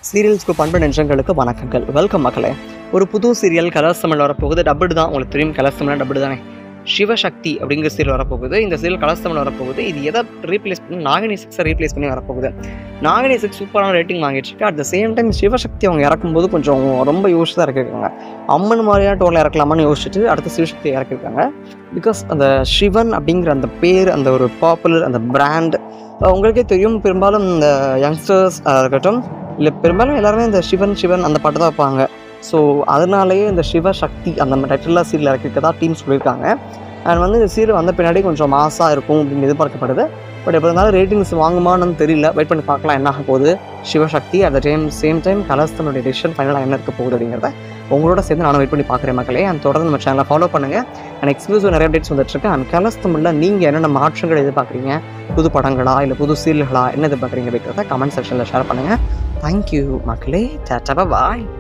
சீரியல்ஸ்க்கு பண்பு நெஞ்சங்களுக்கு வணக்கங்கள் வெல்கம் மக்களே ஒரு புது சீரியல் கலர்ஸ் தமிழ் வரப்போகுது டபுள் தான் உங்களுக்கு தெரியும் கலர்ஸ் தமிழ் டபுள் தானே சிவசக்தி அப்படிங்கிற சீரியல் வரப்போகுது இந்த சீரியல் கலர்ஸ் தமிழ் வரப்போகுது இது எதை ரீப்ளேஸ் பண்ணி நாகினி சிக்ஸை ரீப்ளேஸ் பண்ணி வரப்போகுது நாகினி சிக்ஸ் சூப்பரான ரேட்டிங் வாங்கிட்டு இருக்கு at the same time Sivasakthi அவங்க இறக்கும்போது கொஞ்சம் ரொம்ப யோசிச்சு தான் இறக்கிருக்காங்க அம்மன் மாதிரியான டோனில் இறக்கலாமான்னு யோசிச்சுட்டு அடுத்து சிவசக்தி இறக்கிருக்காங்க பிகாஸ் அந்த சிவன் அப்படிங்கிற அந்த பேர் அந்த ஒரு பாப்புலர் அந்த பிராண்ட் உங்களுக்கே தெரியும் பெரும்பாலும் இந்த யங்ஸ்டர்ஸ் இருக்கட்டும் இல்லை பெரும்பாலும் எல்லாருமே இந்த சிவன் சிவன் அந்த பாட்டு தான் வைப்பாங்க ஸோ அதனாலேயே இந்த சிவசக்தி அந்த டைட்டிலாக சீரியல் இறக்கிருக்கதா டீம் சொல்லியிருக்காங்க அண்ட் வந்து இந்த சீரியல் வந்த பின்னாடி கொஞ்சம் மாசாக இருக்கும் அப்படின்னு எதிர்பார்க்கப்படுது பட் எப்போ இருந்தாலும் ரேட்டிங்ஸ் வாங்குமான்னு தெரியல வெயிட் பண்ணி பார்க்கலாம் என்ன ஆக போகுது Sivasakthi at the time same time Colors தன்னுடைய டிசிஷன் ஃபைனலாக என்ன இருக்க போகுது அப்படிங்கிறத உங்களோட சேர்ந்து நானும் வெயிட் பண்ணி பார்க்குறேன் மக்களே அண்ட் தொடர்ந்து நம்ம சேனலை ஃபாலோ பண்ணுங்கள் அண்ட் எக்ஸ்க்ளூசிவ் நிறைய அப்டேட்ஸ் வந்துட்டுருக்கு அண்ட் கலர்ஸ் தமிழில் நீங்கள் என்னென்ன மாற்றங்கள் எதிர்பார்க்குறீங்க புது படங்களா இல்லை புது சீரியல்களா என்ன எதிர்பார்க்குறீங்க அப்படிங்கிறத கமெண்ட் செக்ஷனில் ஷேர் பண்ணுங்கள் தேங்க்யூ மக்களே டாட்டா பாய்